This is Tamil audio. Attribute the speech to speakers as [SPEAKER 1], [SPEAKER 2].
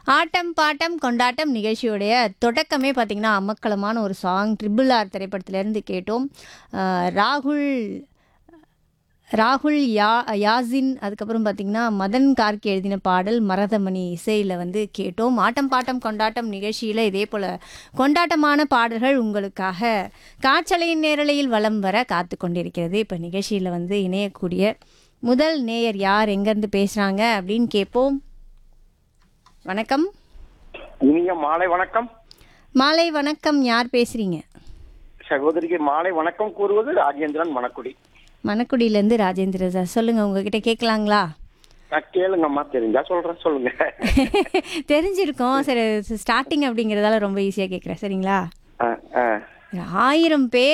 [SPEAKER 1] ஆட்டம் பாட்டம் கொண்டாட்டம் நிகழ்ச்சியுடைய தொடக்கமே பார்த்திங்கன்னா அமக்கலமான ஒரு சாங் ட்ரிபிள் ஆர் திரைப்படத்திலேருந்து கேட்டோம் அஹ் ராகுல் ராகுல் யா யாசின் அதுக்கப்புறம் பார்த்திங்கன்னா மதன் கார்கி எழுதின பாடல் மரதமணி இசையில் வந்து கேட்டோம் ஆட்டம் பாட்டம் கொண்டாட்டம் நிகழ்ச்சியில் இதே போல் கொண்டாட்டமான பாடல்கள் உங்களுக்காக காற்றலையின் நேரலையில் வலம் வர காத்து கொண்டிருக்கிறது இப்போ நிகழ்ச்சியில் வந்து இணையக்கூடிய முதல் நேயர் யார் எங்கேருந்து பேசுகிறாங்க அப்படின்னு கேட்போம் வணக்கம்
[SPEAKER 2] இனிய மாலை வணக்கம்
[SPEAKER 1] மாலை வணக்கம் யார் பேசுகிறீங்க
[SPEAKER 2] சகோதரிக்கு மாலை வணக்கம் கூறுவது ராஜேந்திரன் மணக்குடி
[SPEAKER 1] மணக்குடியிலேருந்து ராஜேந்திர சார் சொல்லுங்கள் உங்ககிட்ட கேட்கலாங்களா
[SPEAKER 2] நான் கேளுங்கம்மா தெரிஞ்சா சொல்றேன் சொல்லுங்க
[SPEAKER 1] தெரிஞ்சிருக்கோம் சரி ஸ்டார்டிங் அப்படிங்கிறதால ரொம்ப ஈஸியாக கேட்குறேன் சரிங்களா
[SPEAKER 2] ஆ, ஆ.
[SPEAKER 1] ஆயிரம் பேர்